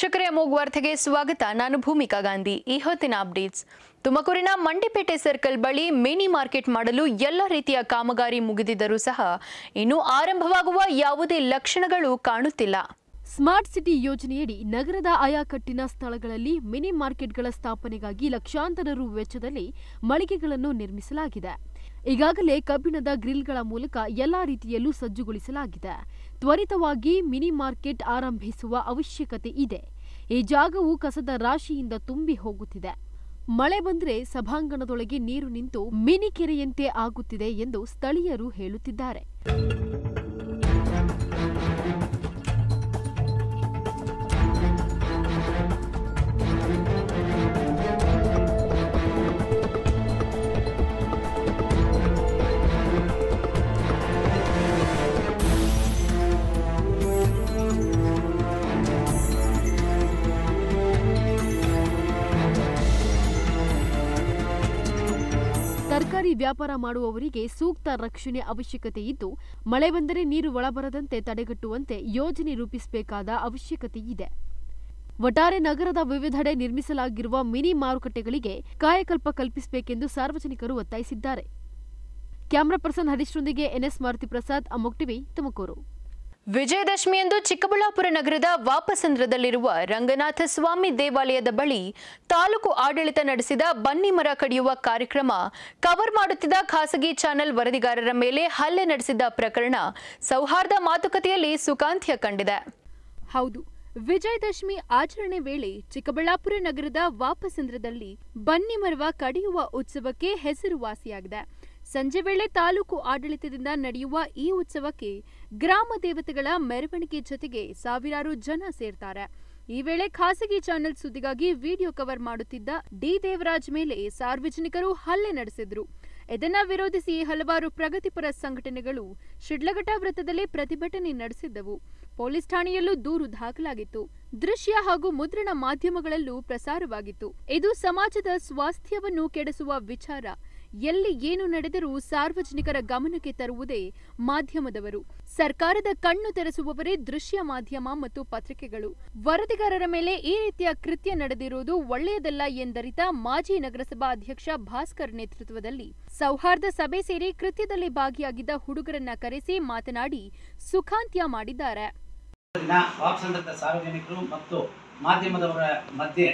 ವೀಕ್ಷಕರೇ ಅಮೋಘ್ ವಾರ್ತೆಗೆ ಸ್ವಾಗತ ನಾನು ಭೂಮಿಕಾ ಗಾಂಧಿ ಈ ಹೊತ್ತಿನ ಅಪ್ಡೇಟ್ಸ್ ತುಮಕೂರಿನ ಮಂಡಿಪೇಟೆ ಸರ್ಕಲ್ ಬಳಿ ಮಿನಿ ಮಾರ್ಕೆಟ್ ಮಾಡಲು ಎಲ್ಲ ರೀತಿಯ ಕಾಮಗಾರಿ ಮುಗಿದಿದ್ದರೂ ಸಹ ಇನ್ನೂ ಆರಂಭವಾಗುವ ಯಾವುದೇ ಲಕ್ಷಣಗಳು ಕಾಣುತ್ತಿಲ್ಲ ಸ್ಮಾರ್ಟ್ ಸಿಟಿ ಯೋಜನೆಯಡಿ ನಗರದ ಆಯಾಕಟ್ಟಿನ ಸ್ಥಳಗಳಲ್ಲಿ ಮಿನಿ ಮಾರ್ಕೆಟ್ಗಳ ಸ್ಥಾಪನೆಗಾಗಿ ಲಕ್ಷಾಂತರ ರು ವೆಚ್ಚದಲ್ಲಿ ಮಳಿಗೆಗಳನ್ನು ನಿರ್ಮಿಸಲಾಗಿದೆ ಈಗಾಗಲೇ ಕಬ್ಬಿಣದ ಗ್ರಿಲ್ಗಳ ಮೂಲಕ ಎಲ್ಲಾ ರೀತಿಯಲ್ಲೂ ಸಜ್ಜುಗೊಳಿಸಲಾಗಿದೆ ತ್ವರಿತವಾಗಿ ಮಿನಿ ಮಾರ್ಕೆಟ್ ಆರಂಭಿಸುವ ಅವಶ್ಯಕತೆ ಇದೆ ಈ ಜಾಗವು ಕಸದ ರಾಶಿಯಿಂದ ತುಂಬಿ ಹೋಗುತ್ತಿದೆ ಮಳೆ ಬಂದ್ರೆ ಸಭಾಂಗಣದೊಳಗೆ ನೀರು ನಿಂತು ಮಿನಿ ಕೆರೆಯಂತೆ ಆಗುತ್ತಿದೆ ಎಂದು ಸ್ಥಳೀಯರು ಹೇಳುತ್ತಿದ್ದಾರೆ ತರಕಾರಿ ವ್ಯಾಪಾರ ಮಾಡುವವರಿಗೆ ಸೂಕ್ತ ರಕ್ಷಣೆ ಅವಶ್ಯಕತೆ ಇದ್ದು ಮಳೆ ಬಂದರೆ ನೀರು ಒಳಬರದಂತೆ ತಡೆಗಟ್ಟುವಂತೆ ಯೋಜನೆ ರೂಪಿಸಬೇಕಾದ ಅವಶ್ಯಕತೆ ಇದೆ ಒಟ್ಟಾರೆ ನಗರದ ವಿವಿಧೆಡೆ ನಿರ್ಮಿಸಲಾಗಿರುವ ಮಿನಿ ಮಾರುಕಟ್ಟೆಗಳಿಗೆ ಕಾಯಕಲ್ಪ ಕಲ್ಪಿಸಬೇಕೆಂದು ಸಾರ್ವಜನಿಕರು ಒತ್ತಾಯಿಸಿದ್ದಾರೆ ಕ್ಯಾಮರಾ ಪರ್ಸನ್ ಹರೀಶ್ರೊಂದಿಗೆ ಎನ್ಎಸ್ ಮಾರುತಿ ಪ್ರಸಾದ್ ಅಮೋಕ್ ಟಿವಿ ತುಮಕೂರು ವಿಜಯದಶಮಿಯಂದು ಚಿಕ್ಕಬಳ್ಳಾಪುರ ನಗರದ ವಾಪಸಂದ್ರದಲ್ಲಿರುವ ರಂಗನಾಥ ಸ್ವಾಮಿ ದೇವಾಲಯದ ಬಳಿ ತಾಲೂಕು ಆಡಳಿತ ನಡೆಸಿದ ಬನ್ನಿ ಮರ ಕಡಿಯುವ ಕಾರ್ಯಕ್ರಮ ಕವರ್ ಮಾಡುತ್ತಿದ್ದ ಖಾಸಗಿ ಚಾನೆಲ್ ವರದಿಗಾರರ ಮೇಲೆ ಹಲ್ಲೆ ನಡೆಸಿದ್ದ ಪ್ರಕರಣ ಸೌಹಾರ್ದ ಮಾತುಕತೆಯಲ್ಲಿ ಸುಖಾಂತ್ಯ ಕಂಡಿದೆ ಹೌದು ವಿಜಯದಶಮಿ ಆಚರಣೆ ವೇಳೆ ಚಿಕ್ಕಬಳ್ಳಾಪುರ ನಗರದ ವಾಪಸಂದ್ರದಲ್ಲಿ ಬನ್ನಿ ಮರವ ಕಡಿಯುವ ಉತ್ಸವಕ್ಕೆ ಹೆಸರುವಾಸಿಯಾಗಿದೆ ಸಂಜೆ ವೇಳೆ ತಾಲೂಕು ಆಡಳಿತದಿಂದ ನಡೆಯುವ ಈ ಉತ್ಸವಕ್ಕೆ ಗ್ರಾಮ ದೇವತೆಗಳ ಮೆರವಣಿಗೆ ಜೊತೆಗೆ ಸಾವಿರಾರು ಜನ ಸೇರ್ತಾರೆ ಈ ವೇಳೆ ಖಾಸಗಿ ಚಾನೆಲ್ ಸುದ್ದಿಗಾಗಿ ವಿಡಿಯೋ ಕವರ್ ಮಾಡುತ್ತಿದ್ದ ಡಿ ದೇವರಾಜ್ ಮೇಲೆ ಸಾರ್ವಜನಿಕರು ಹಲ್ಲೆ ನಡೆಸಿದ್ರು ಇದನ್ನ ವಿರೋಧಿಸಿ ಹಲವಾರು ಪ್ರಗತಿಪರ ಸಂಘಟನೆಗಳು ಶಿಡ್ಲಘಟ್ಟ ವೃತ್ತದಲ್ಲಿ ಪ್ರತಿಭಟನೆ ನಡೆಸಿದ್ದವು ಪೊಲೀಸ್ ಠಾಣೆಯಲ್ಲೂ ದೂರು ದಾಖಲಾಗಿತ್ತು ದೃಶ್ಯ ಹಾಗೂ ಮುದ್ರಣ ಮಾಧ್ಯಮಗಳಲ್ಲೂ ಪ್ರಸಾರವಾಗಿತ್ತು ಇದು ಸಮಾಜದ ಸ್ವಾಸ್ಥ್ಯವನ್ನು ಕೆಡಿಸುವ ವಿಚಾರ ಎಲ್ಲಿ ಏನು ನಡೆದರೂ ಸಾರ್ವಜನಿಕರ ಗಮನಕ್ಕೆ ತರುವುದೇ ಮಾಧ್ಯಮದವರು ಸರ್ಕಾರದ ಕಣ್ಣು ತೆರೆಸುವವರೇ ದೃಶ್ಯ ಮಾಧ್ಯಮ ಮತ್ತು ಪತ್ರಿಕೆಗಳು ವರದಿಗಾರರ ಮೇಲೆ ಈ ರೀತಿಯ ಕೃತ್ಯ ನಡೆದಿರುವುದು ಒಳ್ಳೆಯದಲ್ಲ ಎಂದರಿತ ಮಾಜಿ ನಗರಸಭಾ ಅಧ್ಯಕ್ಷ ಭಾಸ್ಕರ್ ನೇತೃತ್ವದಲ್ಲಿ ಸೌಹಾರ್ದ ಸಭೆ ಸೇರಿ ಕೃತ್ಯದಲ್ಲಿ ಭಾಗಿಯಾಗಿದ್ದ ಹುಡುಗರನ್ನ ಕರೆಸಿ ಮಾತನಾಡಿ ಸುಖಾಂತ್ಯ ಮಾಡಿದ್ದಾರೆ ದಿನ ವಾಪಸಂದ್ರದ ಸಾರ್ವಜನಿಕರು ಮತ್ತು ಮಾಧ್ಯಮದವರ ಮಧ್ಯೆ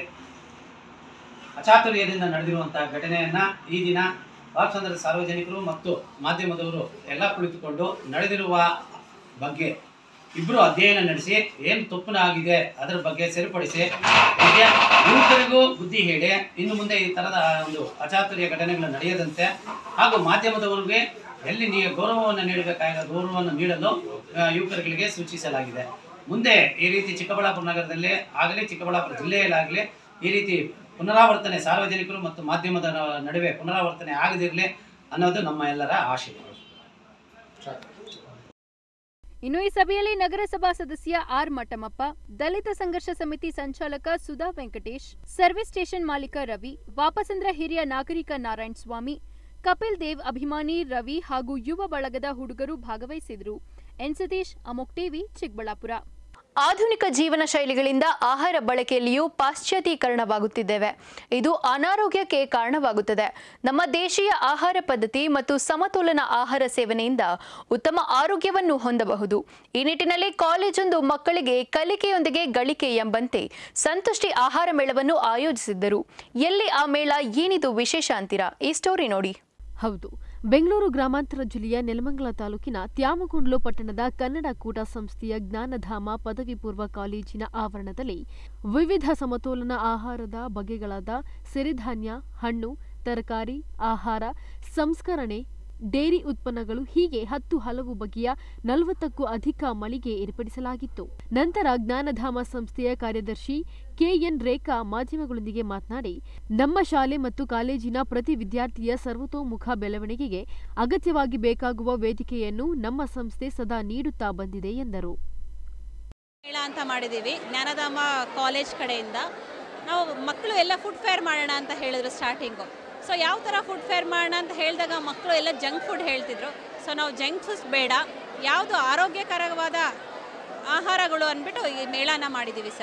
ಅಚಾತುರ್ಯದಿಂದ ನಡೆದಿರುವಂತಹ ಘಟನೆಯನ್ನ ಈ ದಿನ ವಾಪಸಂದ್ರದ ಸಾರ್ವಜನಿಕರು ಮತ್ತು ಮಾಧ್ಯಮದವರು ಎಲ್ಲ ಕುಳಿತುಕೊಂಡು ನಡೆದಿರುವ ಬಗ್ಗೆ ಇಬ್ಬರು ಅಧ್ಯಯನ ನಡೆಸಿ ಏನು ತಪ್ಪನ ಆಗಿದೆ ಅದರ ಬಗ್ಗೆ ಸರಿಪಡಿಸಿ ಹೀಗೆ ಯುವಕರಿಗೂ ಬುದ್ಧಿ ಹೇಳಿ ಇನ್ನು ಮುಂದೆ ಈ ಥರದ ಒಂದು ಅಚಾತುರ್ಯ ಘಟನೆಗಳು ನಡೆಯದಂತೆ ಹಾಗೂ ಮಾಧ್ಯಮದವರಿಗೆ ಎಲ್ಲಿ ನೀವು ಗೌರವವನ್ನು ನೀಡಬೇಕಾಗಿರೋ ಗೌರವವನ್ನು ನೀಡಲು ಆ, ಯುವಕರುಗಳಿಗೆ ಸೂಚಿಸಲಾಗಿದೆ ಮುಂದೆ ಈ ರೀತಿ ಚಿಕ್ಕಬಳ್ಳಾಪುರ ನಗರದಲ್ಲಿ ಆಗಲಿ ಚಿಕ್ಕಬಳ್ಳಾಪುರ ಜಿಲ್ಲೆಯಲ್ಲಾಗಲಿ ಈ ರೀತಿ ಪುನರಾವರ್ತನೆ ಸಾರ್ವಜನಿಕರು ಮತ್ತು ಮಾಧ್ಯಮದ ನ- ನಡುವೆ ಪುನರಾವರ್ತನೆ ಆಗದಿರಲಿ ಅನ್ನೋದು ನಮ್ಮ ಎಲ್ಲರ ಆಶೆ ಇನ್ನು ಈ ಸಭೆಯಲ್ಲಿ ನಗರಸಭಾ ಸದಸ್ಯ ಆರ್ ಮಠಮಪ್ಪ ದಲಿತ ಸಂಘರ್ಷ ಸಮಿತಿ ಸಂಚಾಲಕ ಸುಧಾ ವೆಂಕಟೇಶ್ ಸರ್ವಿಸ್ ಸ್ಟೇಷನ್ ಮಾಲೀಕ ರವಿ ವಾಪಸಂದ್ರ ಹಿರಿಯ ನಾಗರಿಕ ನಾರಾಯಣ ಸ್ವಾಮಿ ಕಪಿಲ್ ದೇವ್ ಅಭಿಮಾನಿ ರವಿ ಹಾಗೂ ಯುವ ಬಳಗದ ಹುಡುಗರು ಭಾಗವಹಿಸಿದರು ಎನ್ ಸತೀಶ್ ಅಮೋಕ್ ಟಿವಿ ಚಿಕ್ಕಬಳ್ಳಾಪುರ ಆಧುನಿಕ ಜೀವನ ಶೈಲಿಗಳಿಂದ ಆಹಾರ ಬಳಕೆಯಲ್ಲಿಯೂ ಪಾಶ್ಚಾತ್ಯೀಕರಣವಾಗುತ್ತಿದ್ದೇವೆ ಇದು ಅನಾರೋಗ್ಯಕ್ಕೆ ಕಾರಣವಾಗುತ್ತದೆ ನಮ್ಮ ದೇಶೀಯ ಆಹಾರ ಪದ್ಧತಿ ಮತ್ತು ಸಮತೋಲನ ಆಹಾರ ಸೇವನೆಯಿಂದ ಉತ್ತಮ ಆರೋಗ್ಯವನ್ನು ಹೊಂದಬಹುದು ಈ ನಿಟ್ಟಿನಲ್ಲಿ ಕಾಲೇಜೊಂದು ಮಕ್ಕಳಿಗೆ ಕಲಿಕೆಯೊಂದಿಗೆ ಗಳಿಕೆ ಎಂಬಂತೆ ಸಂತುಷ್ಟಿ ಆಹಾರ ಮೇಳವನ್ನು ಆಯೋಜಿಸಿದ್ದರು ಎಲ್ಲಿ ಆ ಮೇಳ ಏನಿದು ವಿಶೇಷ ಅಂತೀರಾ ಈ ಸ್ಟೋರಿ ನೋಡಿ ಹೌದು ಬೆಂಗಳೂರು ಗ್ರಾಮಾಂತರ ಜಿಲ್ಲೆಯ ನೆಲಮಂಗಲ ತಾಲೂಕಿನ ತ್ಯಾಮಗೊಂಡ್ಲು ಪಟ್ಟಣದ ಕನ್ನಡ ಕೂಟ ಸಂಸ್ಥೆಯ ಜ್ಞಾನಧಾಮ ಪದವಿ ಪೂರ್ವ ಕಾಲೇಜಿನ ಆವರಣದಲ್ಲಿ ವಿವಿಧ ಸಮತೋಲನ ಆಹಾರದ ಬಗೆಗಳಾದ ಸಿರಿಧಾನ್ಯ ಹಣ್ಣು ತರಕಾರಿ ಆಹಾರ ಸಂಸ್ಕರಣೆ ಡೇರಿ ಉತ್ಪನ್ನಗಳು ಹೀಗೆ ಹತ್ತು ಹಲವು ಬಗೆಯ ನಲವತ್ತಕ್ಕೂ ಅಧಿಕ ಮಳಿಗೆ ಏರ್ಪಡಿಸಲಾಗಿತ್ತು ನಂತರ ಜ್ಞಾನಧಾಮ ಸಂಸ್ಥೆಯ ಕಾರ್ಯದರ್ಶಿ ಕೆಎನ್ ರೇಖಾ ಮಾಧ್ಯಮಗಳೊಂದಿಗೆ ಮಾತನಾಡಿ ನಮ್ಮ ಶಾಲೆ ಮತ್ತು ಕಾಲೇಜಿನ ಪ್ರತಿ ವಿದ್ಯಾರ್ಥಿಯ ಸರ್ವತೋಮುಖ ಬೆಳವಣಿಗೆಗೆ ಅಗತ್ಯವಾಗಿ ಬೇಕಾಗುವ ವೇದಿಕೆಯನ್ನು ನಮ್ಮ ಸಂಸ್ಥೆ ಸದಾ ನೀಡುತ್ತಾ ಬಂದಿದೆ ಎಂದರು ಮೇಳ ಅಂತ ಮಾಡಿದ್ದೀವಿ ಜ್ಞಾನಧಾಮ ಕಾಲೇಜ್ ಕಡೆಯಿಂದ ನಾವು ಮಕ್ಕಳು ಎಲ್ಲ ಫುಡ್ ಫೇರ್ ಮಾಡೋಣ ಅಂತ ಹೇಳಿದ್ರು ಸ್ಟಾರ್ಟಿಂಗು ಸೊ ಯಾವ ಥರ ಫುಡ್ ಫೇರ್ ಮಾಡೋಣ ಅಂತ ಹೇಳಿದಾಗ ಮಕ್ಕಳು ಎಲ್ಲ ಜಂಕ್ ಫುಡ್ ಹೇಳ್ತಿದ್ರು ಸೊ ನಾವು ಜಂಕ್ ಫುಡ್ಸ್ ಬೇಡ ಯಾವುದು ಆರೋಗ್ಯಕರವಾದ ಆಹಾರಗಳು ಅಂದ್ಬಿಟ್ಟು ಈ ಮೇಳನ ಮಾಡಿದ್ದೀವಿ ಸರ್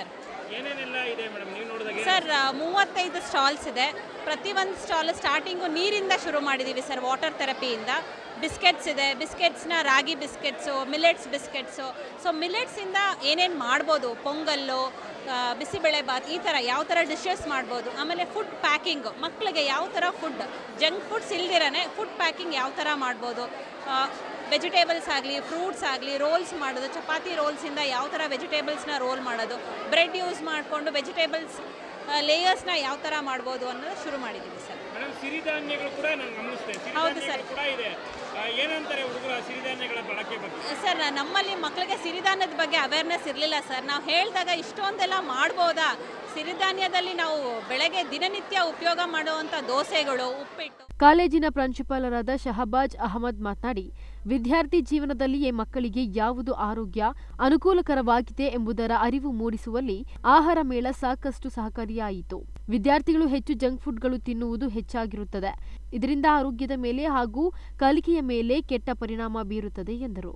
ಏನೇನೆಲ್ಲ ಇದೆ ಮೇಡಮ್ ನೀವು ನೋಡಿದಾಗ ಸರ್ ಮೂವತ್ತೈದು ಸ್ಟಾಲ್ಸ್ ಇದೆ ಪ್ರತಿಯೊಂದು ಸ್ಟಾಲ್ ಸ್ಟಾರ್ಟಿಂಗು ನೀರಿಂದ ಶುರು ಮಾಡಿದ್ದೀವಿ ಸರ್ ವಾಟರ್ ಥೆರಪಿಯಿಂದ ಬಿಸ್ಕೆಟ್ಸ್ ಇದೆ ಬಿಸ್ಕೆಟ್ಸ್ನ ರಾಗಿ ಬಿಸ್ಕೆಟ್ಸು ಮಿಲೆಟ್ಸ್ ಬಿಸ್ಕೆಟ್ಸು ಸೊ ಮಿಲೆಟ್ಸಿಂದ ಏನೇನು ಮಾಡ್ಬೋದು ಪೊಂಗಲ್ಲು ಆ, ಬಿಸಿಬೇಳೆ ಬಾತ್ ಈ ಥರ ಯಾವ ಥರ ಡಿಶಸ್ ಮಾಡ್ಬೋದು ಆಮೇಲೆ ಫುಡ್ ಪ್ಯಾಕಿಂಗು ಮಕ್ಕಳಿಗೆ ಯಾವ ಥರ ಫುಡ್ ಜಂಕ್ ಫುಡ್ಸ್ ಇಲ್ದಿರನೇ ಫುಡ್ ಪ್ಯಾಕಿಂಗ್ ಯಾವ ಥರ ಮಾಡ್ಬೋದು ವೆಜಿಟೇಬಲ್ಸ್ ಆಗಲಿ ಫ್ರೂಟ್ಸ್ ಆಗಲಿ ರೋಲ್ಸ್ ಮಾಡೋದು ಚಪಾತಿ ರೋಲ್ಸಿಂದ ಯಾವ ಥರ ವೆಜಿಟೇಬಲ್ಸ್ನ ರೋಲ್ ಮಾಡೋದು ಬ್ರೆಡ್ ಯೂಸ್ ಮಾಡಿಕೊಂಡು ವೆಜಿಟೇಬಲ್ಸ್ ಲೇಯರ್ಸ್ನ ಯಾವ ಥರ ಮಾಡ್ಬೋದು ಅನ್ನೋದು ಶುರು ಮಾಡಿದ್ದೀವಿ ಸರ್ ಮೇಡಮ್ ಸಿರಿಧಾನ್ಯಗಳು ಕೂಡ ನಾನು ಗಮನಿಸ್ತೇನೆ ಹೌದು ಸಿರಿಧಾನ್ಯಗಳು ಸರ್. ಕೂಡ ಇದೆ ಆ, ಏನಂತಾರೆ ಹುಡುಗರು ಆ ಸಿರಿಧಾನ್ಯಗಳ ಬಳಕೆ ಬಗ್ಗೆ ಸರ್ ನಮ್ಮಲ್ಲಿ ಮಕ್ಕಳಿಗೆ ಸಿರಿಧಾನ್ಯದ ಬಗ್ಗೆ ಅವೇರ್ನೆಸ್ ಇರಲಿಲ್ಲ ಸರ್ ನಾವು ಹೇಳಿದಾಗ ಇಷ್ಟೊಂದೆಲ್ಲ ಮಾಡ್ಬೋದಾ ಸಿರಿಧಾನ್ಯದಲ್ಲಿ ನಾವು ಬೆಳಗ್ಗೆ ದಿನನಿತ್ಯ ಉಪಯೋಗ ಮಾಡುವಂಥ ದೋಸೆಗಳು ಉಪ್ಪಿಟ್ಟು ಕಾಲೇಜಿನ ಪ್ರಾಂಶುಪಾಲರಾದ ಶಹಬಾಜ್ ಅಹಮದ್ ಮಾತನಾಡಿ ವಿದ್ಯಾರ್ಥಿ ಜೀವನದಲ್ಲಿಯೇ ಮಕ್ಕಳಿಗೆ ಯಾವುದು ಆರೋಗ್ಯ ಅನುಕೂಲಕರವಾಗಿದೆ ಎಂಬುದರ ಅರಿವು ಮೂಡಿಸುವಲ್ಲಿ ಆಹಾರ ಮೇಳ ಸಾಕಷ್ಟು ಸಹಕಾರಿಯಾಯಿತು ವಿದ್ಯಾರ್ಥಿಗಳು ಹೆಚ್ಚು ಜಂಕ್ ಫುಡ್ಗಳು ತಿನ್ನುವುದು ಹೆಚ್ಚಾಗಿರುತ್ತದೆ ಇದರಿಂದ ಆರೋಗ್ಯದ ಮೇಲೆ ಹಾಗೂ ಕಲಿಕೆಯ ಮೇಲೆ ಕೆಟ್ಟ ಪರಿಣಾಮ ಬೀರುತ್ತದೆ ಎಂದರು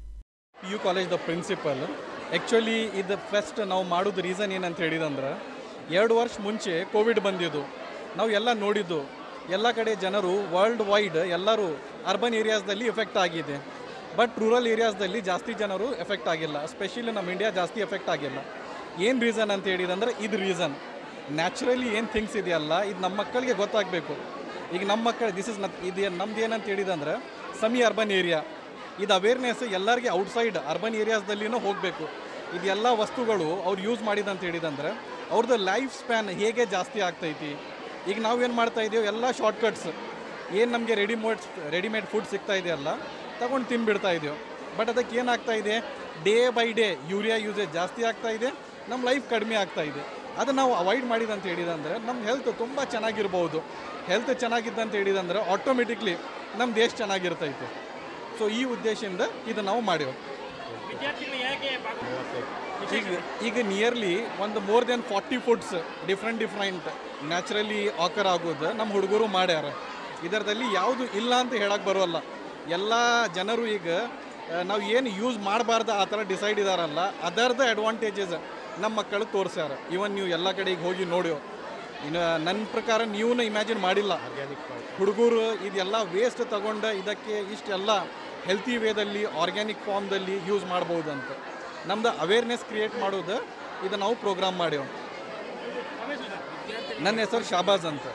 ಪಿ ಯು ಕಾಲೇಜ್ದ ಪ್ರಿನ್ಸಿಪಲ್ ಆ್ಯಕ್ಚುಲಿ ಇದು ಫೆಸ್ಟ್ ನಾವು ಮಾಡೋದು ರೀಸನ್ ಏನಂತ ಹೇಳಿದಂದ್ರೆ ಎರಡು ವರ್ಷ ಮುಂಚೆ ಕೋವಿಡ್ ಬಂದಿದ್ದು ನಾವು ಎಲ್ಲ ನೋಡಿದ್ದು ಎಲ್ಲ ಕಡೆ ಜನರು ವರ್ಲ್ಡ್ ವೈಡ್ ಎಲ್ಲರೂ ಅರ್ಬನ್ ಏರಿಯಾಸ್ದಲ್ಲಿ ಎಫೆಕ್ಟ್ ಆಗಿದೆ ಬಟ್ ರೂರಲ್ ಏರಿಯಾಸ್ದಲ್ಲಿ ಜಾಸ್ತಿ ಜನರು ಎಫೆಕ್ಟ್ ಆಗಿಲ್ಲ ಸ್ಪೆಷಲಿ ನಮ್ಮ ಇಂಡಿಯಾ ಜಾಸ್ತಿ ಎಫೆಕ್ಟ್ ಆಗಿಲ್ಲ ಏನು ರೀಸನ್ ಅಂತ ಹೇಳಿದಂದ್ರೆ ಇದು ರೀಸನ್ ನ್ಯಾಚುರಲಿ ಏನು ಥಿಂಗ್ಸ್ ಇದೆಯಲ್ಲ ಇದು ನಮ್ಮ ಮಕ್ಕಳಿಗೆ ಗೊತ್ತಾಗಬೇಕು ಈಗ ನಮ್ಮ ಮಕ್ಕಳು ದಿಸ್ ಇಸ್ ನತ್ ಇದು ನಮ್ದು ಏನಂತ ಹೇಳಿದಂದ್ರೆ ಸಮಿ ಅರ್ಬನ್ ಏರಿಯಾ ಇದು ಅವೇರ್ನೆಸ್ ಎಲ್ಲರಿಗೆ ಔಟ್ಸೈಡ್ ಅರ್ಬನ್ ಏರಿಯಾಸ್ದಲ್ಲಿನೂ ಹೋಗಬೇಕು ಇದೆಲ್ಲ ವಸ್ತುಗಳು ಅವ್ರು ಯೂಸ್ ಮಾಡಿದಂತ ಹೇಳಿದಂದ್ರೆ ಅವ್ರದ್ದು ಲೈಫ್ ಸ್ಪ್ಯಾನ್ ಹೇಗೆ ಜಾಸ್ತಿ ಆಗ್ತೈತಿ ಈಗ ನಾವು ಏನು ಮಾಡ್ತಾ ಇದ್ದೀವಿ ಎಲ್ಲ ಶಾರ್ಟ್ಕಟ್ಸ್ ಏನು ನಮಗೆ ರೆಡಿಮೇಡ್ ರೆಡಿಮೇಡ್ ಫುಡ್ ಸಿಗ್ತಾ ಇದೆಯಲ್ಲ ತಗೊಂಡು ತಿನ್ಬಿಡ್ತಾ ಇದ್ದೀವಿ ಬಟ್ ಅದಕ್ಕೆ ಏನಾಗ್ತಾ ಇದೆ day by day urea usage ಜಾಸ್ತಿ ಆಗ್ತಾ ಇದೆ ನಮ್ಮ ಲೈಫ್ ಕಡಿಮೆ ಆಗ್ತಾ ಇದೆ ಅದು ನಾವು ಅವಾಯ್ಡ್ ಮಾಡಿದಂತ ಹೇಳಿದಂದ್ರೆ ನಮ್ಮ ಹೆಲ್ತ್ ತುಂಬ ಚೆನ್ನಾಗಿರ್ಬೋದು ಹೆಲ್ತ್ ಚೆನ್ನಾಗಿದ್ದಂತ ಹೇಳಿದಂದ್ರೆ ಆಟೋಮೆಟಿಕ್ಲಿ ನಮ್ಮ ದೇಶ ಚೆನ್ನಾಗಿರ್ತೈತೆ ಸೊ ಈ ಉದ್ದೇಶದಿಂದ ಇದು ನಾವು ಮಾಡೇವು ವಿದ್ಯಾರ್ಥಿಗಳು ಯಾಕೆ ಭಾಗ- ಈಗ ಈಗ ನಿಯರ್ಲಿ ಒಂದು more than forty foods different different naturally ಆಕರ್ ಆಗೋದು ನಮ್ಮ ಹುಡುಗರು ಮಾಡ್ಯಾರ ಇದರದಲ್ಲಿ ಯಾವುದು ಇಲ್ಲ ಅಂತ ಹೇಳಕ್ಕೆ ಬರೋಲ್ಲ ಎಲ್ಲ ಜನರು ಈಗ ಆ, ನಾವು ಏನು ಯೂಸ್ ಮಾಡಬಾರ್ದು ಆ ಥರ ಡಿಸೈಡ್ ಇದಾರಲ್ಲ ಅದರ್ದ ಅಡ್ವಾಂಟೇಜಸ್ ನಮ್ಮ ಮಕ್ಕಳು ತೋರಿಸ್ಯಾರ ಇವನ್ ನೀವು ಎಲ್ಲ ಕಡೆಗೆ ಹೋಗಿ ನೋಡ್ಯೋ ಇನ್ನು ನನ್ನ ಪ್ರಕಾರ ನೀವು ಇಮ್ಯಾಜಿನ್ ಮಾಡಿಲ್ಲ ಹುಡುಗರು ಇದೆಲ್ಲ ವೇಸ್ಟ್ ತಗೊಂಡು ಇದಕ್ಕೆ ಇಷ್ಟೆಲ್ಲ ಹೆಲ್ತಿ ವೇದಲ್ಲಿ ಆರ್ಗ್ಯಾನಿಕ್ ಫಾರ್ಮ್ದಲ್ಲಿ ಯೂಸ್ ಮಾಡ್ಬೋದು ಅಂತ ನಮ್ದು ಅವೇರ್ನೆಸ್ ಕ್ರಿಯೇಟ್ ಮಾಡೋದು ಇದು ನಾವು ಪ್ರೋಗ್ರಾಮ್ ಮಾಡ್ಯೇವು ನನ್ನ ಹೆಸರು ಶಾಬಾಜ್ ಅಂತ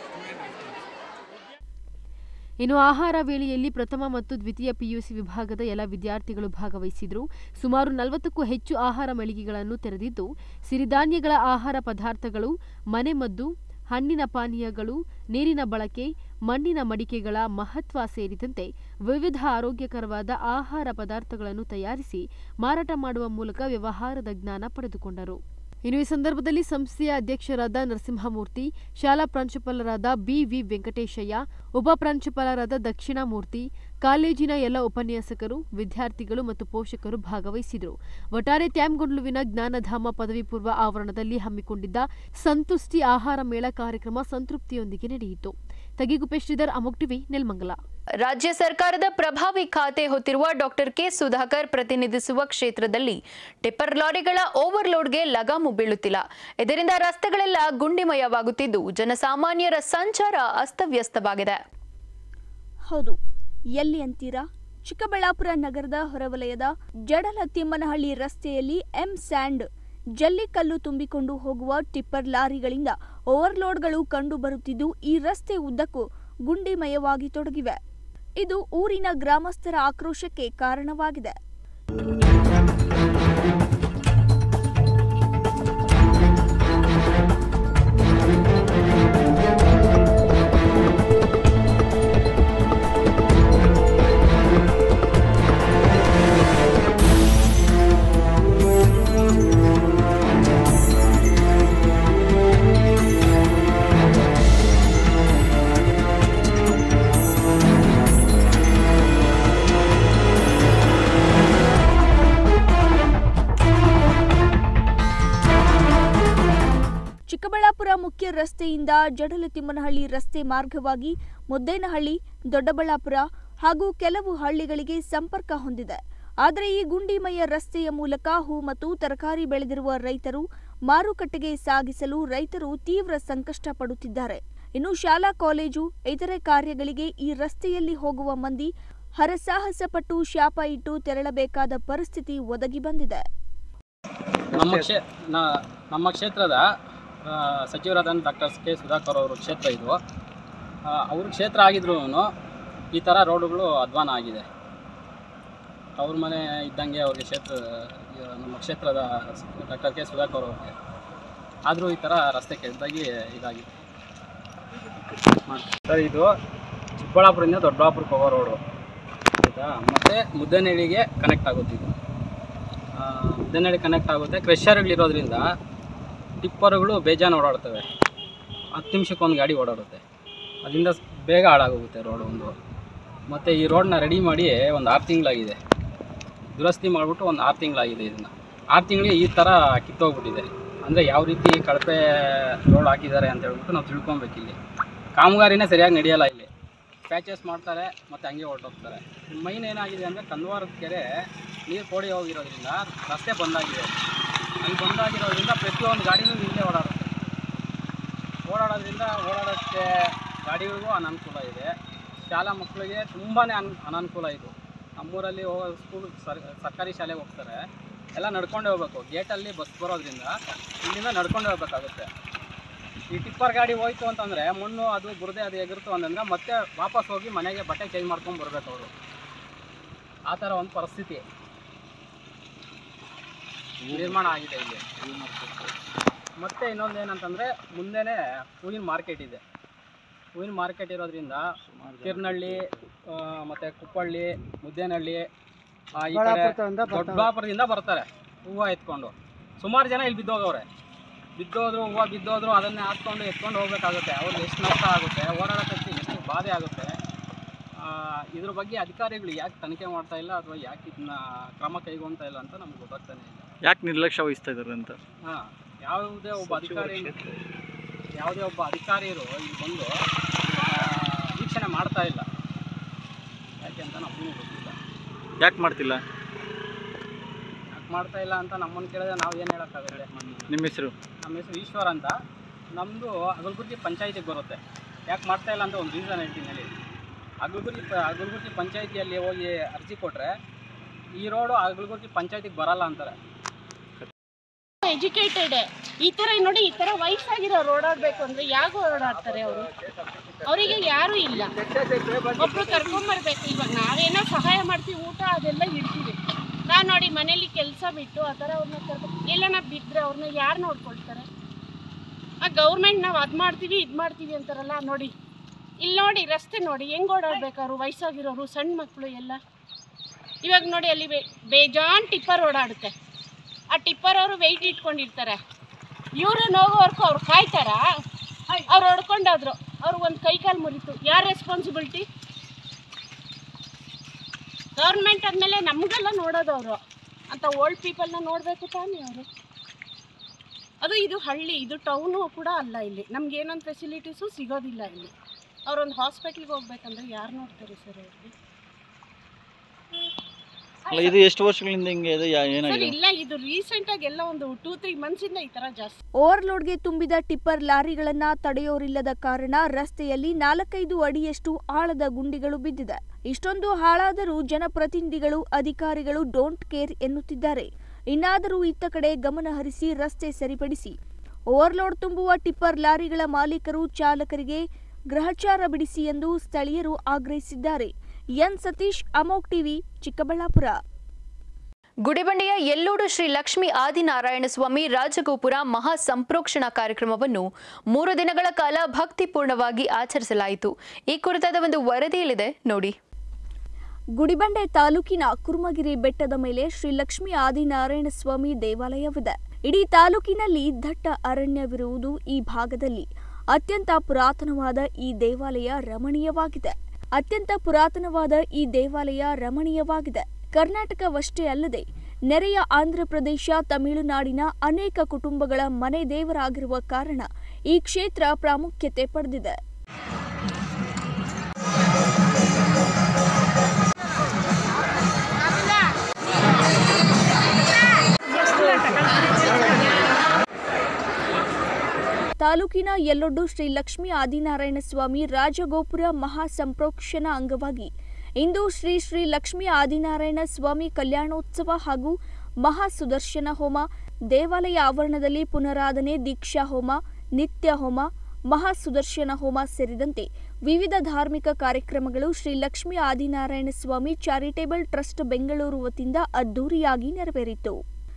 ಇನ್ನು ಆಹಾರ ವೇಳೆಯಲ್ಲಿ ಪ್ರಥಮ ಮತ್ತು ದ್ವಿತೀಯ ಪಿಯುಸಿ ವಿಭಾಗದ ಎಲ್ಲ ವಿದ್ಯಾರ್ಥಿಗಳು ಭಾಗವಹಿಸಿದ್ರು ಸುಮಾರು ನಲವತ್ತಕ್ಕೂ ಹೆಚ್ಚು ಆಹಾರ ಮಳಿಗೆಗಳನ್ನು ತೆರೆದಿದ್ದು ಸಿರಿಧಾನ್ಯಗಳ ಆಹಾರ ಪದಾರ್ಥಗಳು ಮನೆಮದ್ದು ಹಣ್ಣಿನ ಪಾನೀಯಗಳು ನೀರಿನ ಬಳಕೆ ಮಣ್ಣಿನ ಮಡಿಕೆಗಳ ಮಹತ್ವ ಸೇರಿದಂತೆ ವಿವಿಧ ಆರೋಗ್ಯಕರವಾದ ಆಹಾರ ಪದಾರ್ಥಗಳನ್ನು ತಯಾರಿಸಿ ಮಾರಾಟ ಮಾಡುವ ಮೂಲಕ ವ್ಯವಹಾರದ ಜ್ಞಾನ ಪಡೆದುಕೊಂಡರು ಇನ್ನು ಈ ಸಂದರ್ಭದಲ್ಲಿ ಸಂಸ್ಥೆಯ ಅಧ್ಯಕ್ಷರಾದ ನರಸಿಂಹಮೂರ್ತಿ ಶಾಲಾ ಪ್ರಾಂಶುಪಾಲರಾದ ಬಿವಿ ವೆಂಕಟೇಶಯ್ಯ ಉಪ ಪ್ರಾಂಶುಪಾಲರಾದ ದಕ್ಷಿಣಾಮೂರ್ತಿ ಕಾಲೇಜಿನ ಎಲ್ಲ ಉಪನ್ಯಾಸಕರು ವಿದ್ಯಾರ್ಥಿಗಳು ಮತ್ತು ಪೋಷಕರು ಭಾಗವಹಿಸಿದರು ಒಟ್ಟಾರೆ ತ್ಯಾಮ್ಗೊಂಡ್ಲುವಿನ ಜ್ಞಾನಧಾಮ ಪದವಿ ಪೂರ್ವ ಆವರಣದಲ್ಲಿ ಹಮ್ಮಿಕೊಂಡಿದ್ದ ಸಂತುಷ್ಟಿ ಆಹಾರ ಮೇಳ ಕಾರ್ಯಕ್ರಮ ಸಂತೃಪ್ತಿಯೊಂದಿಗೆ ನಡೆಯಿತು ತಗಿಗುಪ್ಪೆ ಶ್ರೀಧರ್ ಅಮೋಕ್ ಟಿವಿ ನೆಲಮಂಗಲ ರಾಜ್ಯ ಸರ್ಕಾರದ ಪ್ರಭಾವಿ ಖಾತೆ ಹೊತ್ತಿರುವ ಡಾಕ್ಟರ್ ಕೆ ಸುಧಾಕರ್ ಪ್ರತಿನಿಧಿಸುವ ಕ್ಷೇತ್ರದಲ್ಲಿ ಟಿಪ್ಪರ್ ಲಾರಿಗಳ ಓವರ್ಲೋಡ್ಗೆ ಲಗಾಮು ಬೀಳುತ್ತಿಲ್ಲ ಇದರಿಂದ ರಸ್ತೆಗಳೆಲ್ಲ ಗುಂಡಿಮಯವಾಗುತ್ತಿದ್ದು ಜನಸಾಮಾನ್ಯರ ಸಂಚಾರ ಅಸ್ತವ್ಯಸ್ತವಾಗಿದೆ ಹೌದು ಎಲ್ಲಿ ಅಂತೀರಾ ಚಿಕ್ಕಬಳ್ಳಾಪುರ ನಗರದ ಹೊರವಲಯದ ಜಡಲತಿಮ್ಮನಹಳ್ಳಿ ರಸ್ತೆಯಲ್ಲಿ ಎಂ ಸ್ಯಾಂಡ್ ಜಲ್ಲಿಕಲ್ಲು ತುಂಬಿಕೊಂಡು ಹೋಗುವ ಟಿಪ್ಪರ್ ಲಾರಿಗಳಿಂದ ಓವರ್ಲೋಡ್ಗಳು ಕಂಡು ಬರುತ್ತಿದ್ದು ಈ ರಸ್ತೆ ಉದ್ದಕ್ಕೂ ಗುಂಡಿಮಯವಾಗಿ ತೊಡಗಿವೆ ಇದು ಊರಿನ ಗ್ರಾಮಸ್ಥರ ಆಕ್ರೋಶಕ್ಕೆ ಕಾರಣವಾಗಿದೆ ಚಿಕ್ಕಬಳ್ಳಾಪುರ ಮುಖ್ಯ ರಸ್ತೆಯಿಂದ ಜಡಲತಿಮ್ಮನಹಳ್ಳಿ ರಸ್ತೆ ಮಾರ್ಗವಾಗಿ ಮುದ್ದೇನಹಳ್ಳಿ ದೊಡ್ಡಬಳ್ಳಾಪುರ ಹಾಗೂ ಕೆಲವು ಹಳ್ಳಿಗಳಿಗೆ ಸಂಪರ್ಕ ಹೊಂದಿದೆ ಆದರೆ ಈ ಗುಂಡಿಮಯ ರಸ್ತೆಯ ಮೂಲಕ ಹೂ ಮತ್ತು ತರಕಾರಿ ಬೆಳೆದಿರುವ ರೈತರು ಮಾರುಕಟ್ಟೆಗೆ ಸಾಗಿಸಲು ರೈತರು ತೀವ್ರ ಸಂಕಷ್ಟ ಪಡುತ್ತಿದ್ದಾರೆ ಇನ್ನು ಶಾಲಾ ಕಾಲೇಜು ಇತರೆ ಕಾರ್ಯಗಳಿಗೆ ಈ ರಸ್ತೆಯಲ್ಲಿ ಹೋಗುವ ಮಂದಿ ಹರಸಾಹಸ ಪಟ್ಟು ಶಾಪ ಇಟ್ಟು ತೆರಳಬೇಕಾದ ಪರಿಸ್ಥಿತಿ ಒದಗಿ ಬಂದಿದೆ ನಮ್ಮ ಕ್ಷೇ ನ- ನಮ್ಮ ಕ್ಷೇತ್ರದ ಆ, ಸಚಿವರಾದ ಡಾಕ್ಟರ್ ಕೆ ಸುಧಾಕರ್ ಅವರ ಕ್ಷೇತ್ರ ಇದು ಆ, ಅವ್ರ ಕ್ಷೇತ್ರ ಆಗಿದ್ರೂ ಈ ಥರ ರೋಡುಗಳು ಅಧ್ವಾನ ಆಗಿದೆ ಅವ್ರ ಮನೆ ಇದ್ದಂಗೆ ಅವ್ರಿಗೆ ಕ್ಷೇತ್ರ ಈ ನಮ್ಮ ಕ್ಷೇತ್ರದ ಡಾಕ್ಟರ್ ಕೆ ಸುಧಾಕರ್ ಅವ್ರಿಗೆ ಆದರೂ ಈ ಥರ ರಸ್ತೆ ಕೆಟ್ಟದಾಗಿ ಇದಾಗಿದೆ ಸರ್ ಇದು ಚಿಕ್ಕಬಳ್ಳಾಪುರದಿಂದ ದೊಡ್ಡಬಳ್ಳಾಪುರಕ್ಕೆ ಹೋಗೋ ರೋಡು ಆಯಿತಾ ಮತ್ತು ಮುದ್ದನಹಳ್ಳಿಗೆ ಕನೆಕ್ಟ್ ಆಗುತ್ತೆ ಇದು ಮುದ್ದನಹಳ್ಳಿ ಕನೆಕ್ಟ್ ಆಗುತ್ತೆ ಕ್ರೆಷರ್ಗಳಿರೋದ್ರಿಂದ ಟಿಪ್ಪರ್ಗಳು ಬೇಜಾನ್ ಓಡಾಡ್ತವೆ ಹತ್ತು ನಿಮಿಷಕ್ಕೆ ಒಂದು ಗಾಡಿ ಓಡಾಡುತ್ತೆ ಅದರಿಂದ ಸ್- ಬೇಗ ಹಾಳಾಗೋಗುತ್ತೆ ರೋಡ್ ಒಂದು ಮತ್ತು ಈ ರೋಡ್ನ ರೆಡಿ ಮಾಡಿ ಒಂದು ಆರು ತಿಂಗಳಾಗಿದೆ ದುರಸ್ತಿ ಮಾಡಿಬಿಟ್ಟು ಒಂದು ಆರು ತಿಂಗಳಾಗಿದೆ ಇದನ್ನು ಆರು ತಿಂಗಳಿಗೆ ಈ ಥರ ಕಿತ್ತೋಗ್ಬಿಟ್ಟಿದೆ ಅಂದರೆ ಯಾವ ರೀತಿ ಕಳಪೆ ರೋಡ್ ಹಾಕಿದ್ದಾರೆ ಅಂತ ಹೇಳ್ಬಿಟ್ಟು ನಾವು ತಿಳ್ಕೊಬೇಕು ಇಲ್ಲಿ ಕಾಮಗಾರಿನೇ ಸರಿಯಾಗಿ ನಡೆಯಲ್ಲ ಇಲ್ಲಿ ಪ್ಯಾಚಸ್ ಮಾಡ್ತಾರೆ ಮತ್ತು ಹಂಗೆ ಹೊರಟೋಗ್ತಾರೆ ಮೈನ್ ಏನಾಗಿದೆ ಅಂದರೆ ಕಂದವಾರದ ಕೆರೆ ನೀರು ಕೋಡಿ ಹೋಗಿರೋದ್ರಿಂದ ರಸ್ತೆ ಬಂದಾಗಿದೆ ಅಲ್ಲಿ ಬಂದಾಗಿರೋದ್ರಿಂದ ಪ್ರತಿಯೊಂದು ಗಾಡಿನೂ ಇಲ್ಲೇ ಓಡಾಡುತ್ತೆ ಓಡಾಡೋದ್ರಿಂದ ಓಡಾಡೋಕ್ಕೆ ಗಾಡಿಗಳಿಗೂ ಅನನುಕೂಲ ಇದೆ ಶಾಲಾ ಮಕ್ಕಳಿಗೆ ತುಂಬಾ ಅನ್ ಅನನುಕೂಲ ಇದು ನಮ್ಮೂರಲ್ಲಿ ಹೋಗೋ ಸ್ಕೂಲ್ ಸರ್ ಸರ್ಕಾರಿ ಶಾಲೆಗೆ ಹೋಗ್ತಾರೆ ಎಲ್ಲ ನಡ್ಕೊಂಡೇ ಹೋಗ್ಬೇಕು ಗೇಟಲ್ಲಿ ಬಸ್ ಬರೋದ್ರಿಂದ ಇಲ್ಲಿಂದ ನಡ್ಕೊಂಡೇ ಹೋಗ್ಬೇಕಾಗುತ್ತೆ ಈ ಟಿಪ್ಪರ್ ಗಾಡಿ ಹೋಯ್ತು ಅಂತಂದರೆ ಮಣ್ಣು ಅದು ಬುರದೆ ಅದು ಎಗರ್ತು ಅಂತಂದ್ರೆ ಮತ್ತೆ ವಾಪಸ್ ಹೋಗಿ ಮನೆಗೆ ಬಟ್ಟೆ ಚೇಂಜ್ ಮಾಡ್ಕೊಂಡು ಬರ್ಬೇಕು ಅವರು ಆ ಥರ ಒಂದು ಪರಿಸ್ಥಿತಿ ನಿರ್ಮಾಣ ಆಗಿದೆ ಇಲ್ಲಿ ಮತ್ತೆ ಇನ್ನೊಂದು ಏನಂತಂದರೆ ಮುಂದೆನೇ ಹೂವಿನ ಮಾರ್ಕೆಟ್ ಇದೆ ಹೂವಿನ ಮಾರ್ಕೆಟ್ ಇರೋದ್ರಿಂದ ಕಿರ್ನಳ್ಳಿ ಆ, ಮತ್ತೆ ಕುಪ್ಪಳ್ಳಿ ಮುದ್ದೇನಹಳ್ಳಿ ಆ, ಈ ಕಡೆ ದೊಡ್ಡಬಳ್ಳಾಪುರದಿಂದ ಬರ್ತಾರೆ ಹೂವು ಎತ್ಕೊಂಡು ಸುಮಾರು ಜನ ಇಲ್ಲಿ ಬಿದ್ದೋಗವ್ರೆ ಬಿದ್ದೋದ್ರು ಹೂವು ಬಿದ್ದೋದ್ರು ಅದನ್ನೇ ಹಾಕ್ಕೊಂಡು ಎತ್ಕೊಂಡು ಹೋಗ್ಬೇಕಾಗುತ್ತೆ ಅವ್ರಿಗೆ ಎಷ್ಟು ನಷ್ಟ ಆಗುತ್ತೆ ಓಡಾಡೋಕ್ಕೆ ಎಷ್ಟು ಬಾಧೆ ಆಗುತ್ತೆ ಆ, ಇದ್ರ ಬಗ್ಗೆ ಅಧಿಕಾರಿಗಳು ಯಾಕೆ ತನಿಖೆ ಮಾಡ್ತಾ ಇಲ್ಲ ಅಥವಾ ಯಾಕೆ ಇದನ್ನ ಕ್ರಮ ಕೈಗೊಳ್ತಾ ಇಲ್ಲ ಅಂತ ನಮ್ಗೆ ಗೊತ್ತಾಗ್ತಾನೆ ಇಲ್ಲ ಯಾಕೆ ನಿರ್ಲಕ್ಷ್ಯ ವಹಿಸ್ತಾ ಇದ್ದಾರೆ ಅಂತ ಹಾಂ ಯಾವುದೇ ಒಬ್ಬ ಅಧಿಕಾರಿ ಯಾವುದೇ ಒಬ್ಬ ಅಧಿಕಾರಿಯರು ಇಲ್ಲಿ ಬಂದು ಆ, ವೀಕ್ಷಣೆ ಮಾಡ್ತಾ ಇಲ್ಲ ಯಾಕೆ ಅಂತ ನಮಗೂ ಗೊತ್ತಿಲ್ಲ ಯಾಕೆ ಮಾಡ್ತಿಲ್ಲ ಯಾಕೆ ಮಾಡ್ತಾ ಇಲ್ಲ ಅಂತ ನಮ್ಮನ್ನು ಕೇಳಿದ್ರೆ ನಾವು ಏನು ಹೇಳೋಕ್ಕಾಗುತ್ತೆ ನಿಮ್ಮ ಹೆಸರು ನಮ್ಮ ಹೆಸರು ಈಶ್ವರ್ ಅಂತ ನಮ್ಮದು ಅಗಲಗುರ್ಗಿ ಪಂಚಾಯತಿಗೆ ಬರುತ್ತೆ ಯಾಕೆ ಮಾಡ್ತಾ ಇಲ್ಲ ಅಂತ ಒಂದು ರೀಸನ್ ಹೇಳ್ತೀನಿ ಹೇಳಿ ಅಗಲಗುರ್ಗಿ ಪ ಅಗಲಗುರ್ಗಿ ಪಂಚಾಯತಿಯಲ್ಲಿ ಹೋಗಿ ಅರ್ಜಿ ಕೊಟ್ಟರೆ ಈ ರೋಡು ಅಗಲಗುರ್ಗಿ ಪಂಚಾಯತಿಗೆ ಬರಲ್ಲ ಅಂತಾರೆ ಎಜುಕೇಟೆಡ್ ಈ ತರ ನೋಡಿ ಈ ತರ ವಯಸ್ಸಾಗಿರೋರು ಓಡಾಡ್ಬೇಕು ಅಂದ್ರೆ ಯಾಕೆ ಓಡಾಡ್ತಾರೆ ಅವರು ಅವರಿಗೆ ಯಾರು ಇಲ್ಲ ಒಬ್ರು ಕರ್ಕೊಂಬರ್ಬೇಕು ಇವಾಗ ನಾವೇನೋ ಸಹಾಯ ಮಾಡ್ತೀವಿ ಊಟ ಅದೆಲ್ಲ ಇಡ್ತೀವಿ ನಾವು ನೋಡಿ ಮನೇಲಿ ಕೆಲಸ ಬಿಟ್ಟು ಆ ಥರ ಅವ್ರನ್ನ ಕರ್ಕೊಂಡು ಎಲ್ಲನ ಬಿದ್ದರೆ ಅವ್ರನ್ನ ಯಾರು ನೋಡ್ಕೊಳ್ತಾರೆ ಆ ಗೌರ್ಮೆಂಟ್ ನಾವು ಅದು ಮಾಡ್ತೀವಿ ಇದು ಮಾಡ್ತೀವಿ ಅಂತಾರಲ್ಲ ನೋಡಿ ಇಲ್ಲಿ ನೋಡಿ ರಸ್ತೆ ನೋಡಿ ಹೆಂಗ್ ಓಡಾಡ್ಬೇಕು ಅವರು ವಯಸ್ಸಾಗಿರೋರು ಸಣ್ಣ ಮಕ್ಕಳು ಎಲ್ಲ ಇವಾಗ ನೋಡಿ ಅಲ್ಲಿ ಬೇ- ಬೇಜಾನ್ ಟಿಪ್ಪರ್ ಓಡಾಡುತ್ತೆ ಆ ಟಿಪ್ಪರ್ ಅವರು ವೆಯ್ಟ್ ಇಟ್ಕೊಂಡಿರ್ತಾರೆ ಇವರು ಹೋಗೋವರೆಗೂ ಅವ್ರು ಕಾಯ್ತಾರ ಅವ್ರು ಹೊಡ್ಕೊಂಡೋದ್ರು ಅವ್ರು ಒಂದು ಕೈ ಕಾಲು ಮುರಿತು ಯಾರು ರೆಸ್ಪಾನ್ಸಿಬಿಲಿಟಿ ಗೌರ್ಮೆಂಟ್ ಅಂದಮೇಲೆ ನಮಗೆಲ್ಲ ನೋಡೋದು ಅವರು ಅಂತ ಓಲ್ಡ್ ಪೀಪಲ್ನ ನೋಡಬೇಕು ತಾನೇ ಅವರು ಅದು ಇದು ಹಳ್ಳಿ ಇದು ಟೌನು ಕೂಡ ಅಲ್ಲ ಇಲ್ಲಿ ನಮ್ಗೆ ಏನೊಂದು ಫೆಸಿಲಿಟೀಸು ಸಿಗೋದಿಲ್ಲ ಇಲ್ಲಿ ಅವ್ರೊಂದು ಹಾಸ್ಪಿಟ್ಲಿಗೆ ಹೋಗ್ಬೇಕಂದ್ರೆ ಯಾರು ನೋಡ್ತಾರೆ ಸರ್ ಅವ್ರಿಗೆ ಅಲ್ಲ ಇದು ಎಷ್ಟು ವರ್ಷಗಳಿಂದ ಹಿಂಗೆ ಇದೆ ಯಾ- ಸರ್ ಏನಾಗಿದೆ ಇಲ್ಲ ಇದು ರೀಸೆಂಟ್ ಆಗಿ ಎಲ್ಲ ಒಂದು ಟೂ ತ್ರೀ ಮಂತ್ಸ್ ಇಂದ ಈ ತರ ಜಾಸ್ತಿ ಓವರ್ಲೋಡ್ಗೆ ತುಂಬಿದ ಟಿಪ್ಪರ್ ಲಾರಿಗಳನ್ನ ತಡೆಯೋರಿಲ್ಲದ ಕಾರಣ ರಸ್ತೆಯಲ್ಲಿ ನಾಲ್ಕೈದು ಅಡಿಯಷ್ಟು ಆಳದ ಗುಂಡಿಗಳು ಬಿದ್ದಿದೆ ಇಷ್ಟೊಂದು ಹಾಳಾದರೂ ಜನಪ್ರತಿನಿಧಿಗಳು ಅಧಿಕಾರಿಗಳು ಡೋಂಟ್ ಕೇರ್ ಎನ್ನುತ್ತಿದ್ದಾರೆ ಇನ್ನಾದರೂ ಇತ್ತ ಕಡೆ ಗಮನ ಹರಿಸಿ ರಸ್ತೆ ಸರಿಪಡಿಸಿ ಓವರ್ಲೋಡ್ ತುಂಬುವ ಟಿಪ್ಪರ್ ಲಾರಿಗಳ ಮಾಲೀಕರು ಚಾಲಕರಿಗೆ ಗ್ರಹಚಾರ ಬಿಡಿಸಿ ಎಂದು ಸ್ಥಳೀಯರು ಆಗ್ರಹಿಸಿದ್ದಾರೆ ಎನ್ ಸತೀಶ್ ಅಮೋಕ್ ಟಿವಿ ಚಿಕ್ಕಬಳ್ಳಾಪುರ ಗುಡಿಬಂಡೆಯ ಎಲ್ಲೋಡು ಶ್ರೀ ಲಕ್ಷ್ಮೀ ಆದಿನಾರಾಯಣ ಸ್ವಾಮಿ ರಾಜಗೋಪುರ ಮಹಾ ಸಂಪ್ರೋಕ್ಷಣ ಕಾರ್ಯಕ್ರಮವನ್ನು ಮೂರು ದಿನಗಳ ಕಾಲ ಭಕ್ತಿಪೂರ್ಣವಾಗಿ ಆಚರಿಸಲಾಯಿತು ಈ ಕುರಿತಾದ ಒಂದು ವರದಿಯಲ್ಲಿದೆ ನೋಡಿ ಗುಡಿಬಂಡೆ ತಾಲೂಕಿನ ಕುರುಮಗಿರಿ ಬೆಟ್ಟದ ಮೇಲೆ ಶ್ರೀ ಲಕ್ಷ್ಮೀ ಆದಿನಾರಾಯಣ ಸ್ವಾಮಿ ದೇವಾಲಯವಿದೆ ಇಡೀ ತಾಲೂಕಿನಲ್ಲಿ ದಟ್ಟ ಅರಣ್ಯವಿರುವುದು ಈ ಭಾಗದಲ್ಲಿ ಅತ್ಯಂತ ಪುರಾತನವಾದ ಈ ದೇವಾಲಯ ರಮಣೀಯವಾಗಿದೆ ಅತ್ಯಂತ ಪುರಾತನವಾದ ಈ ದೇವಾಲಯ ರಮಣೀಯವಾಗಿದೆ ಕರ್ನಾಟಕವಷ್ಟೇ ಅಲ್ಲದೆ ನೆರೆಯ ಆಂಧ್ರಪ್ರದೇಶ ತಮಿಳುನಾಡಿನ ಅನೇಕ ಕುಟುಂಬಗಳ ಮನೆ ದೇವರಾಗಿರುವ ಕಾರಣ ಈ ಕ್ಷೇತ್ರ ಪ್ರಾಮುಖ್ಯತೆ ಪಡೆದಿದೆ ತಾಲೂಕಿನ ಯಲ್ಲೊಡ್ಡು ಶ್ರೀ ಲಕ್ಷ್ಮೀ ಆದಿನಾರಾಯಣ ಸ್ವಾಮಿ ರಾಜಗೋಪುರ ಮಹಾಸಂಪ್ರೋಕ್ಷಣ ಅಂಗವಾಗಿ ಇಂದು ಶ್ರೀ ಶ್ರೀ ಲಕ್ಷ್ಮೀ ಆದಿನಾರಾಯಣ ಸ್ವಾಮಿ ಕಲ್ಯಾಣೋತ್ಸವ ಹಾಗೂ ಮಹಾ ಸುದರ್ಶನ ಹೋಮ ದೇವಾಲಯ ಆವರಣದಲ್ಲಿ ಪುನರಾಧನೆ ದೀಕ್ಷಾ ಹೋಮ ನಿತ್ಯ ಹೋಮ ಮಹಾ ಸುದರ್ಶನ ಹೋಮ ಸೇರಿದಂತೆ ವಿವಿಧ ಧಾರ್ಮಿಕ ಕಾರ್ಯಕ್ರಮಗಳು ಶ್ರೀ ಲಕ್ಷ್ಮೀ ಆದಿನಾರಾಯಣ ಸ್ವಾಮಿ ಚಾರಿಟೇಬಲ್ ಟ್ರಸ್ಟ್ ಬೆಂಗಳೂರು ವತಿಯಿಂದ ಅದ್ದೂರಿಯಾಗಿ ನೆರವೇರಿತು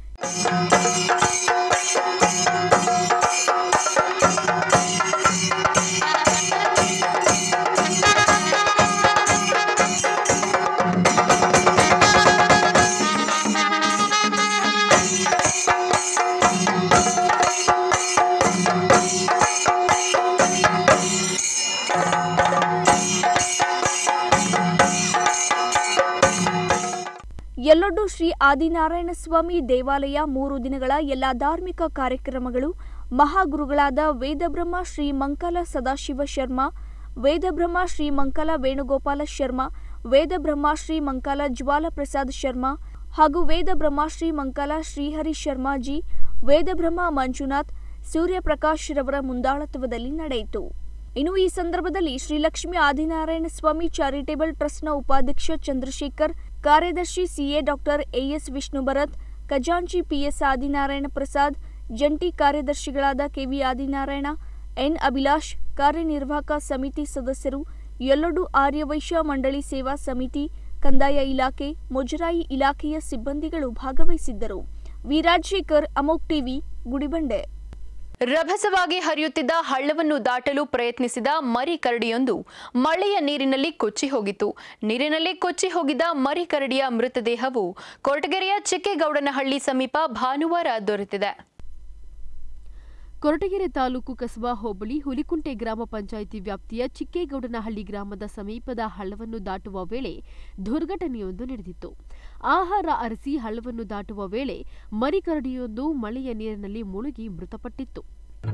ಯಲ್ಲೊಡ್ಡು ಶ್ರೀ ಆದಿನಾರಾಯಣ ಸ್ವಾಮಿ ದೇವಾಲಯ ಮೂರು ದಿನಗಳ ಎಲ್ಲ ಧಾರ್ಮಿಕ ಕಾರ್ಯಕ್ರಮಗಳು ಮಹಾಗುರುಗಳಾದ ವೇದಬ್ರಹ್ಮ ಶ್ರೀ ಮಂಕಲ ಸದಾಶಿವ ಶರ್ಮಾ ವೇದಬ್ರಹ್ಮ ಶ್ರೀ ಮಂಕಲ ವೇಣುಗೋಪಾಲ ಶರ್ಮಾ ವೇದಬ್ರಹ್ಮ ಶ್ರೀ ಮಂಕಲ ಜ್ವಾಲ ಪ್ರಸಾದ್ ಶರ್ಮಾ ಹಾಗೂ ವೇದಬ್ರಹ್ಮ ಶ್ರೀ ಮಂಕಲ ಶ್ರೀಹರಿ ಶರ್ಮಾಜಿ ವೇದಬ್ರಹ್ಮ ಮಂಜುನಾಥ್ ಸೂರ್ಯಪ್ರಕಾಶ್ ರವರ ಮುಂದಾಳತ್ವದಲ್ಲಿ ನಡೆಯಿತು ಇನ್ನು ಈ ಸಂದರ್ಭದಲ್ಲಿ ಶ್ರೀಲಕ್ಷ್ಮಿ ಆದಿನಾರಾಯಣ ಸ್ವಾಮಿ ಚಾರಿಟೇಬಲ್ ಟ್ರಸ್ಟ್ನ ಉಪಾಧ್ಯಕ್ಷ ಚಂದ್ರಶೇಖರ್ ಕಾರ್ಯದರ್ಶಿ ಸಿಎ ಡಾಕ್ಟರ್ ಎಎಸ್ ವಿಷ್ಣುಭರತ್ ಖಜಾಂಚಿ ಪಿಎಸ್ ಆದಿನಾರಾಯಣ ಪ್ರಸಾದ್ ಜಂಟಿ ಕಾರ್ಯದರ್ಶಿಗಳಾದ ಕೆವಿ ಆದಿನಾರಾಯಣ ಎನ್ ಅಭಿಲಾಷ್ ಕಾರ್ಯನಿರ್ವಾಹಕ ಸಮಿತಿ ಸದಸ್ಯರು ಯಲ್ಲೊಡು ಆರ್ಯವೈಶ್ಯ ಮಂಡಳಿ ಸೇವಾ ಸಮಿತಿ ಕಂದಾಯ ಇಲಾಖೆ ಮುಜರಾಯಿ ಇಲಾಖೆಯ ಸಿಬ್ಬಂದಿಗಳು ಭಾಗವಹಿಸಿದ್ದರು ವಿರಾಜಶೇಖರ್ ಅಮೋಕ್ ಟಿವಿ ಗುಡಿಬಂಡೆ ರಭಸವಾಗಿ ಹರಿಯುತ್ತಿದ್ದ ಹಳ್ಳವನ್ನು ದಾಟಲು ಪ್ರಯತ್ನಿಸಿದ ಮರಿ ಕರಡಿಯೊಂದು ಮಳೆಯ ನೀರಿನಲ್ಲಿ ಕೊಚ್ಚಿ ಹೋಗಿತ್ತು ನೀರಿನಲ್ಲಿ ಕೊಚ್ಚಿ ಹೋಗಿದ್ದ ಮರಿ ಕರಡಿಯ ಮೃತದೇಹವು ಕೊರಟಗೆರೆಯ ಚಿಕ್ಕೇಗೌಡನಹಳ್ಳಿ ಸಮೀಪ ಭಾನುವಾರ ದೊರೆತಿದೆ ಕೊರಟಗೆರೆ ತಾಲೂಕು ಕಸಬಾ ಹೋಬಳಿ ಹುಲಿಕುಂಟೆ ಗ್ರಾಮ ಪಂಚಾಯಿತಿ ವ್ಯಾಪ್ತಿಯ ಚಿಕ್ಕೇಗೌಡನಹಳ್ಳಿ ಗ್ರಾಮದ ಸಮೀಪದ ಹಳ್ಳವನ್ನು ದಾಟುವ ವೇಳೆ ದುರ್ಘಟನೆಯೊಂದು ನಡೆದಿತ್ತು ಆಹಾರ ಅರಸಿ ಹಳ್ಳವನ್ನು ದಾಟುವ ವೇಳೆ ಮರಿಕರಡಿಯೊಂದು ಮಳೆಯ ನೀರಿನಲ್ಲಿ ಮುಳುಗಿ ಮೃತಪಟ್ಟಿತ್ತು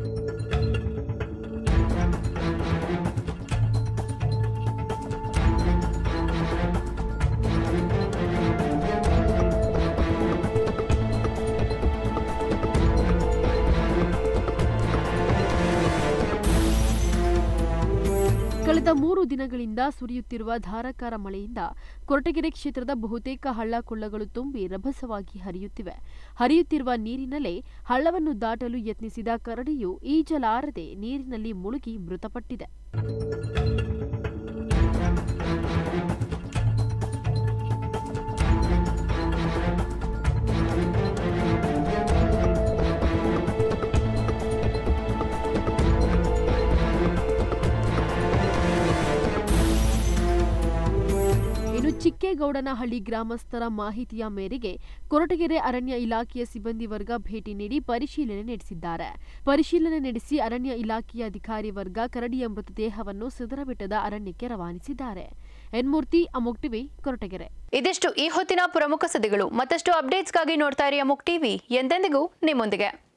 ಕಳೆದ ಮೂರು ದಿನಗಳಿಂದ ಸುರಿಯುತ್ತಿರುವ ಧಾರಾಕಾರ ಮಳೆಯಿಂದ ಕೊರಟಗೆರೆ ಕ್ಷೇತ್ರದ ಬಹುತೇಕ ಹಳ್ಳ ಕೊಳ್ಳಗಳು ತುಂಬಿ ರಭಸವಾಗಿ ಹರಿಯುತ್ತಿವೆ ಹರಿಯುತ್ತಿರುವ ನೀರಿನಲ್ಲೇ ಹಳ್ಳವನ್ನು ದಾಟಲು ಯತ್ನಿಸಿದ ಕರಡಿಯು ಈಜಲಾರದೆ ನೀರಿನಲ್ಲಿ ಮುಳುಗಿ ಮೃತಪಟ್ಟಿದೆ ಇನ್ನು ಚಿಕ್ಕೇಗೌಡನಹಳ್ಳಿ ಗ್ರಾಮಸ್ಥರ ಮಾಹಿತಿಯ ಮೇರೆಗೆ ಕೊರಟಗೆರೆ ಅರಣ್ಯ ಇಲಾಖೆಯ ಸಿಬ್ಬಂದಿ ವರ್ಗ ಭೇಟಿ ನೀಡಿ ಪರಿಶೀಲನೆ ನಡೆಸಿದ್ದಾರೆ ಪರಿಶೀಲನೆ ನಡೆಸಿ ಅರಣ್ಯ ಇಲಾಖೆಯ ಅಧಿಕಾರಿ ವರ್ಗ ಕರಡಿಯ ಮೃತದೇಹವನ್ನು ಸಿದರಬೆಟ್ಟದ ಅರಣ್ಯಕ್ಕೆ ರವಾನಿಸಿದ್ದಾರೆ ಎನ್ಮೂರ್ತಿ ಅಮೋಕ್ ಟಿವಿ ಕೊರಟಗೆರೆ ಇದಿಷ್ಟು ಈ ಹೊತ್ತಿನ ಪ್ರಮುಖ ಸುದ್ದಿಗಳು ಮತ್ತಷ್ಟು ಅಪ್ಡೇಟ್ಸ್ಗಾಗಿ ನೋಡ್ತಾ ಇರಿ ಅಮುಕ್ ಟಿವಿ ಎಂದೆಂದಿಗೂ ನಿಮ್ಮೊಂದಿಗೆ